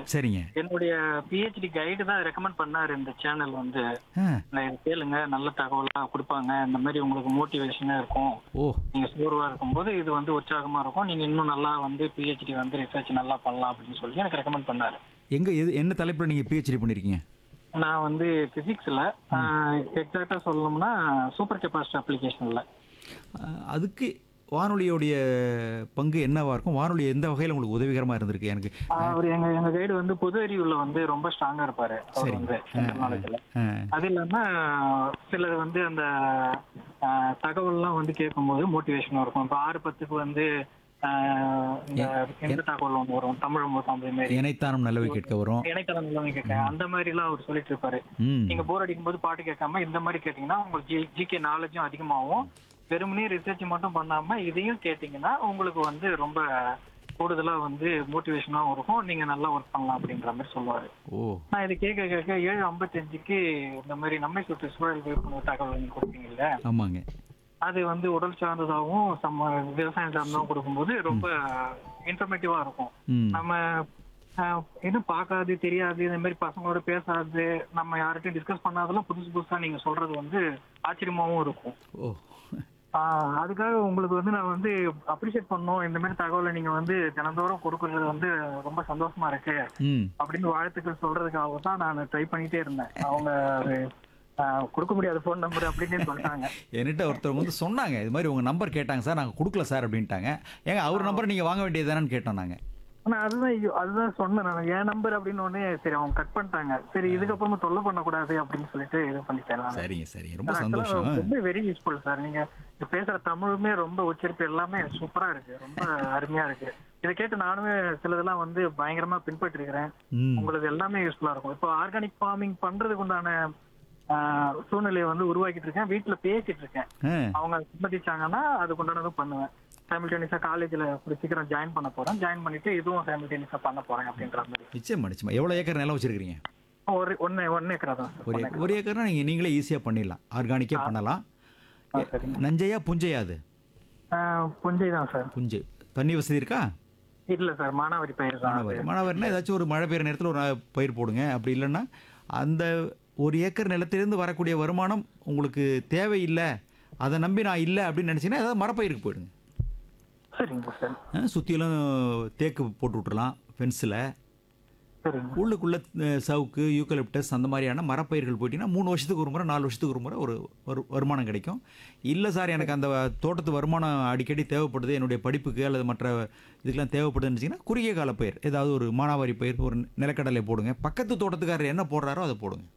சரிங்க என்னுடைய PhD guide தான் ரெக்கமெண்ட் பண்ணாரு இந்த சேனல் வந்து ஆ, நான் இதை கேளுங்க நல்ல தகவலா கொடுப்பாங்க இந்த மாதிரி உங்களுக்கு மோட்டிவேஷனா இருக்கும் ஓ நீங்க சோர்வா இருக்கும்போது இது வந்து உற்சாகமா இருக்கும் நீங்க இன்னும் நல்லா வந்து பிஹெச்டி வந்து ரிசர்ச் நல்லா பண்ணலாம் அப்படின்னு சொல்லி எனக்கு ரெக்கமெண்ட் பண்ணாரு எங்க எது என்ன தலைப்பில் நீங்கள் பிஹெச்டி பண்ணியிருக்கீங்க நான் வந்து பிசிக்ஸ்ல எக்ஸாக்டா சொல்லணும்னா சூப்பர் கெப்பாசிட்டி அப்ளிகேஷன்ல ஆ, அதுக்கு வானொலியோடைய பங்கு என்னவா இருக்கும் வானொலி எந்த வகையில் உங்களுக்கு உதவிகரமாக இருந்திருக்கு எனக்கு அவர் எங்க எங்க கைடு வந்து பொது அறிவுல வந்து ரொம்ப ஸ்ட்ராங்கா இருப்பாரு அவர் வந்து நாலேஜ்ல ஆ, அது இல்லாம சிலர் வந்து அந்த ஆஹ், தகவல்லாம் வந்து கேட்கும்போது மோட்டிவேஷனும் இருக்கும் இப்போ ஆறு பத்துக்கு வந்து ஆஹ், இந்த எந்த தகவல் ஒன்று வரும் தமிழ் முகாம் மாதிரி இணைத்தானம் நல்லவை கேட்க வரும் இணையதளம் எல்லாமே கேட்க அந்த மாதிரி எல்லாம் அவர் சொல்லிட்டு இருப்பாரு ம் நீங்க போர் அடிக்கும் போது பாட்டு கேட்காம இந்த மாதிரி கேட்டீங்கன்னா உங்களுக்கு ஜிகே நாலேஜும் அதிகமாகும் வெறுமனே ரிசர்ச் மட்டும் பண்ணாம இதையும் கேட்டீங்கன்னா உங்களுக்கு வந்து ரொம்ப கூடுதலா வந்து மோட்டிவேஷனாகவும் இருக்கும் நீங்க நல்லா ஒர்க் பண்ணலாம் அப்படின்ற மாதிரி சொல்லுவாரு ஓ நான் இது கேட்க கேட்க ஏழு ஐம்பத்தஞ்சுக்கு இந்த மாதிரி நம்மை சுற்று சூழல் விழிப்புணர்வு தகவல் நீங்க கொடுப்பீங்கல்ல ஆமாங்க அது வந்து உடல் சார்ந்ததாகவும் சம்ம விவசாயம் சார்ந்ததாகவும் கொடுக்கும்போது ரொம்ப இன்ஃபர்மேட்டிவா இருக்கும் ம் நம்ம ஆஹ், இன்னும் பார்க்காது தெரியாது இந்த மாதிரி பசங்களோட பேசாது நம்ம யார்கிட்டயும் டிஸ்கஸ் பண்ணாதெல்லாம் புதுசு புதுசா நீங்க சொல்றது வந்து ஆச்சரியமாவும் இருக்கும் ஓ ஆஹ், அதுக்காக உங்களுக்கு வந்து நான் வந்து அப்ரிஷியேட் பண்ணோம் இந்த மாதிரி தகவலை நீங்க வந்து தினந்தோறும் கொடுக்கறது வந்து ரொம்ப சந்தோஷமா இருக்கு ம் அப்படின்னு வாழ்த்துக்கள் சொல்றதுக்காக தான் நான் ட்ரை பண்ணிட்டே இருந்தேன் அவங்க அது, ஆஹ், கொடுக்க முடியாத ஃபோன் நம்பர் அப்படின்னு சொல்லிட்டாங்க என்கிட்ட ஒருத்தவங்க வந்து சொன்னாங்க இது மாதிரி உங்கள் நம்பர் கேட்டாங்க சார் நாங்கள் கொடுக்கல சார் அப்படின்ட்டாங்க ஏங்க அவர் நம்பர் நீங்கள் வாங்க வேண்டியது கேட்டோம் நாங்கள் ஆனா அதுதான் ஐயோ, அதுதான் சொன்னேன் நான் என் நம்பர் அப்படின்னு உடனே சரி அவங்க கட் பண்ணிட்டாங்க சரி இதுக்கப்புறமா தொல்லை பண்ணக்கூடாது அப்படின்னு சொல்லிட்டு இது பண்ணிட்டேன் நான். சரிங்க சரிங்க ரொம்ப Actually, சந்தோஷம் ரொம்ப வெரி யூஸ்ஃபுல் சார் நீங்க இப்ப பேசுற தமிழுமே ரொம்ப உச்சரிப்பு எல்லாமே சூப்பரா இருக்கு ரொம்ப அருமையா இருக்கு இதை கேட்டு நானுமே சிலதெல்லாம் வந்து பயங்கரமா பின்பற்றிருக்கிறேன் ம் உங்களுக்கு எல்லாமே யூஸ்ஃபுல்லா இருக்கும் இப்போ ஆர்கானிக் ஃபார்மிங் பண்றதுக்கு உண்டான ஆஹ், சூழ்நிலையை வந்து உருவாக்கிட்டு இருக்கேன் வீட்டுல பேசிட்டு இருக்கேன் ஆ அவங்க சம்மதிச்சாங்கன்னா அதுக்கு உண்டானதும் பண்ணுவேன் சைமில்டேனியஸா காலேஜ்ல ஒரு சீக்கிரம் ஜாயின் பண்ண போறேன் ஜாயின் பண்ணிட்டு இதுவும் சைமில்டேனியஸா பண்ண போறேன் அப்படின்ற மாதிரி நிச்சயமா நிச்சயமா எவ்வளோ ஏக்கர் நிலம் வச்சிருக்கிறீங்க ஒரு ஒன்னு ஒன்னு ஏக்கரா தான் சார் ஒரு ஏக்கர் ஒரு ஏக்கர்னா நீங்கள் நீங்களே ஈஸியாக பண்ணிடலாம் ஆர்கானிக்காக பண்ணலாம் ஆ, சரிங்க நஞ்சையா புஞ்சையா அது ஆஹ், புஞ்சை தான் சார் புஞ்சை தண்ணி வசதி இருக்கா இல்ல சார் மானாவாரி பயிர் தான் மாணவர் மாணவர்னா ஏதாச்சும் ஒரு மழை பெய்யுற நேரத்தில் ஒரு பயிர் போடுங்க அப்படி இல்லைன்னா அந்த ஒரு ஏக்கர் நிலத்திலிருந்து வரக்கூடிய வருமானம் உங்களுக்கு தேவையில்லை அதை நம்பி நான் இல்லை அப்படின்னு நினச்சிங்கன்னா ஏதாவது மரப்பயிருக்கு போயிடுங்க சரிங்க சார் ஆ, சுத்திலும் தேக்கு போட்டு விட்டுறலாம் ஃபென்ஸில் சரிங்க உள்ளுக்குள்ளே சவுக்கு யூக்கலிப்டஸ் அந்த மாதிரியான மரப்பயிர்கள் போயிட்டீங்கன்னா மூணு வருஷத்துக்கு ஒரு முறை நாலு வருஷத்துக்கு ஒரு முறை ஒரு வரு வருமானம் கிடைக்கும் இல்லை சார் எனக்கு அந்த தோட்டத்து வருமானம் அடிக்கடி தேவைப்படுது என்னுடைய படிப்புக்கு அல்லது மற்ற இதுக்கெல்லாம் தேவைப்படுதுன்னு நினச்சிங்கன்னா குறுகிய கால பயிர் ஏதாவது ஒரு மானாவாரி பயிர் ஒரு நிலக்கடலை போடுங்க பக்கத்து தோட்டத்துக்காரர் என்ன போடுறாரோ அதை போடுங்க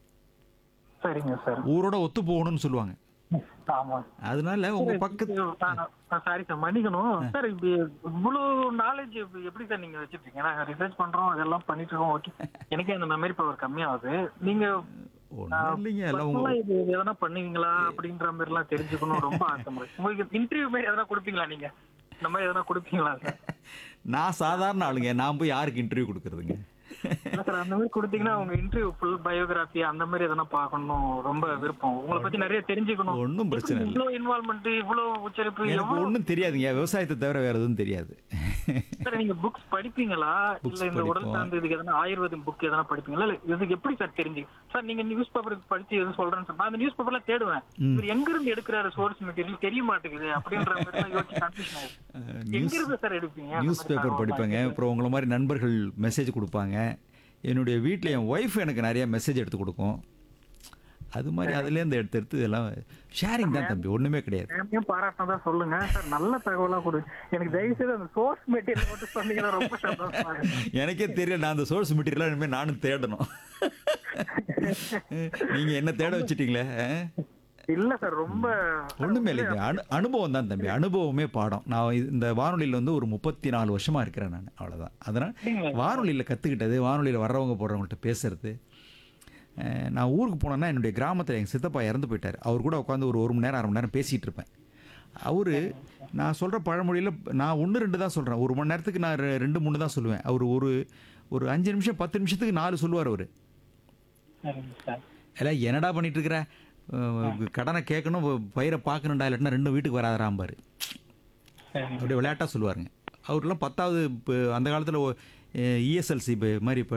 சரிங்க சார் ஊரோட ஒத்து போகணும்னு சொல்லுவாங்க ஆமா அதனால உங்கள் பக்கத்து சாரி சார் மன்னிக்கணும் சார் இப்படி இவ்வளவு நாலேஜ் எப்படி சார் நீங்க வச்சிருக்கீங்க நாங்க ரிசர்ச் பண்றோம் இதெல்லாம் பண்ணிட்டு இருக்கோம் ஓகே எனக்கே அந்த மெமரி பவர் கம்மியாகுது நீங்க ஒன்றும் இல்லைங்க எல்லாம் உங்கள் personal ஆ இது எதனா பண்ணுவீங்களா அப்படின்ற மாதிரி எல்லாம் தெரிஞ்சுக்கணும் ரொம்ப ஆசை உங்களுக்கு இன்டர்வியூ மாதிரி எதனா கொடுப்பீங்களா நீங்க இந்த மாதிரி எதனா கொடுப்பீங்களா சார் நான் சாதாரண ஆளுங்க நான் போய் யாருக்கு இன்டர்வியூ கொடுக்குறதுங்க இல்ல சார் அந்த மாதிரி கொடுத்தீங்கன்னா உங்க இன்டர்வியூ ஃபுல் பயோகிராஃபி அந்த மாதிரி எதனா பார்க்கணும் ரொம்ப விருப்பம் உங்களை பத்தி நிறைய தெரிஞ்சுக்கணும் ஒன்றும் பிரச்சனை இல்லை இவ்வளவு இன்வால்மெண்ட் இவ்வளவு உச்சரிப்பு எனக்கு எவ்வளவு ஒன்றும் தெரியாதுங்க விவசாயத்தை தவிர வேறு எதுவும் தெரியாது சார் நீங்க புக்ஸ் படிப்பீங்களா இல்ல இந்த உடல் படிப்போம். சார்ந்த இதுக்கு எதனா ஆயுர்வேதம் புக் எதனா படிப்பீங்களா இல்ல இதுக்கு எப்படி சார் தெரிஞ்சு சார் நீங்க நியூஸ் பேப்பர் படிச்சு எதுவும் சொல்றேன்னு சொன்னா அந்த நியூஸ் பேப்பர்ல தேடுவேன் இவர் எங்க இருந்து எடுக்கிறாரு சோர்ஸ் மெட்டீரியல் தெரிய மாட்டேங்குது அப்படின்ற மாதிரி எல்லாம் யோசிச்சு கன்ஃபியூஷன் ஆயிடுச்சு எங்க இருந்து சார் எடுப்பீங்க அந்த நியூஸ் மாதிரி பேப்பர் தகவல் படிப்பேங்க அப்புறம் உங்களை மாதிரி நண்பர்கள் மெசேஜ் கொடுப்பாங்க என்னுடைய வீட்டில் என் ஒய்ஃப் எனக்கு நிறைய மெசேஜ் எடுத்து கொடுக்கும் அது மாதிரி அதுலேருந்து எடுத்து எடுத்து இதெல்லாம் ஷேரிங் தான் தம்பி ஒன்றுமே கிடையாது மேமையும் பாராட்டினதா சொல்லுங்க சார் நல்ல தகவலா கொடு எனக்கு தயவு செய்து அந்த சோர்ஸ் மெட்டீரியல் மட்டும் சொன்னீங்கன்னா ரொம்ப சந்தோஷமா இருக்கும். எனக்கே தெரியல நான் அந்த சோர்ஸ் மெட்டீரியலாக இனிமேல் நானும் தேடணும் நீங்கள் என்ன தேட வச்சிட்டீங்களே இல்ல சார் ரொம்ப ஒன்றுமே இல்லைங்க அனு அனுபவம் தான் தம்பி அனுபவமே பாடம் நான் இது- இந்த வானொலியில் வந்து ஒரு முப்பத்தி நாலு வருஷமாக இருக்கிறேன் நான் அவ்வளோதான் அதனால் வானொலியில் கற்றுக்கிட்டது வானொலியில் வர்றவங்க போடுறவங்கள்ட்ட பேசுறது அஹ், நான் ஊருக்கு போனேன்னா என்னுடைய கிராமத்தில் எங்கள் சித்தப்பா இறந்து போயிட்டார் அவர் கூட உட்காந்து ஒரு ஒரு மணி நேரம் அரை மணி நேரம் பேசிகிட்டு இருப்பேன் அவர் நான் சொல்கிற பழமொழியில் நான் ஒன்று ரெண்டு தான் சொல்கிறேன் ஒரு மணி நேரத்துக்கு நான் ரெ- ரெண்டு மூணு தான் சொல்லுவேன் அவர் ஒரு ஒரு அஞ்சு நிமிஷம் பத்து நிமிஷத்துக்கு நாலு சொல்லுவார் அவர் சரிங்க சார் எல்லாம் என்னடா பண்ணிட்டு இருக்கிற அஹ், கடனை கேட்கணும் பயிரை பார்க்கணும்டா இல்லாட்டினா ரெண்டும் வீட்டுக்கு வராதராம்பாரு சரிங்க அப்படியே விளையாட்டாக சொல்லுவாருங்க அவர்லாம் பத்தாவது இப்போ அந்த காலத்தில் இஎஸ்எல்சி மாதிரி இப்போ